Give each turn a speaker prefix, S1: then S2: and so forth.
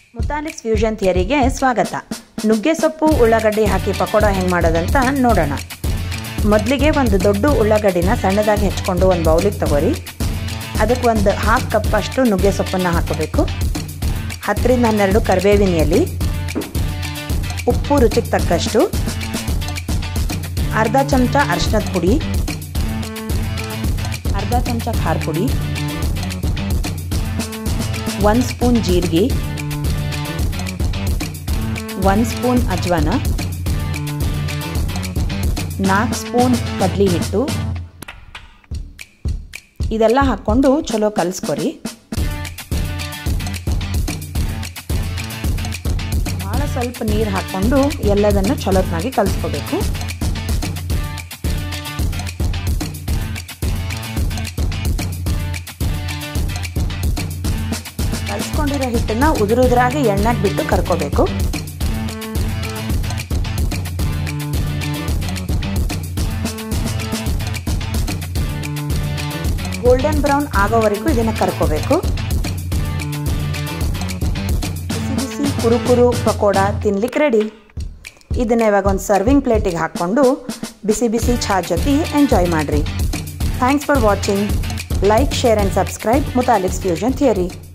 S1: ಮುತಾಲಿಕ್ಸ್ fusion ಥಿಯರಿಗೆ ಸ್ವಾಗತ ನುಗ್ಗೆ ಸೊಪ್ಪು ಉಳ್ಳಾಗಡ್ಡಿ ಹಾಕಿ ಪಕೋಡ ಹೆಂಗೆ ಮಾಡೋದಂತ ನೋಡೋಣ ಮೊದಲಿಗೆ ಒಂದು ದೊಡ್ಡ ಉಳ್ಳಾಗಡ್ಡಿನ ಸಣ್ಣದಾಗಿ ಹೆಚ್ಕೊಂಡು ಒಂದು ಬೌಲಿಗೆ ತಗೋರಿ ಅದಕ್ಕೆ ಒಂದು ಹಾಫ್ ಕಪ್ ಅಷ್ಟು ನುಗ್ಗೆ ಸೊಪ್ಪನ್ನು ಹಾಕೋಬೇಕು ಹತ್ತರಿಂದ ಹನ್ನೆರಡು ಕರಿಬೇವಿನ ಎಲೆ ಉಪ್ಪು ರುಚಿಗೆ ತಕ್ಕಷ್ಟು ಅರ್ಧ ಚಮಚ ಅರಿಶಿನದ ಪುಡಿ ಅರ್ಧ ಚಮಚ ಖಾರ ಪುಡಿ ಒಂದು ಸ್ಪೂನ್ ಜೀರಿಗೆ ಒಂದು ಸ್ಪೂನ್ ಅಜ್ವಾನ ನಾಲ್ಕು ಸ್ಪೂನ್ ಕಡ್ಲಿ ಹಿಟ್ಟು ಇದೆಲ್ಲ ಹಾಕ್ಕೊಂಡು ಚಲೋ ಕಲಿಸ್ಕೊರಿ ಭಾಳ ಸ್ವಲ್ಪ ನೀರು ಹಾಕ್ಕೊಂಡು ಎಲ್ಲದನ್ನು ಚಲೋತ್ನಾಗಿ ಕಲಿಸ್ಕೋಬೇಕು ಕಲಿಸ್ಕೊಂಡಿರೋ ಹಿಟ್ಟನ್ನು ಉದುರುದ್ರಾಗಿ ಎಣ್ಣೆಗೆ ಬಿಟ್ಟು ಕರ್ಕೋಬೇಕು ಗೋಲ್ಡನ್ ಬ್ರೌನ್ ಆಗೋವರೆಗೂ ಇದನ್ನು ಕರ್ಕೋಬೇಕು ಬಿಸಿ ಬಿಸಿ ಕುರು ಕುರು ಪಕೋಡ ತಿನ್ಲಿಕ್ಕೆ ರೆಡಿ ಇದನ್ನ ಇವಾಗ ಒಂದು ಸರ್ವಿಂಗ್ ಪ್ಲೇಟಿಗೆ ಹಾಕ್ಕೊಂಡು ಬಿಸಿ ಬಿಸಿ ಚಹಾ ಜೊತೆ ಎಂಜಾಯ್ ಮಾಡಿರಿ thanks for watching like share and subscribe Mutalik's fusion theory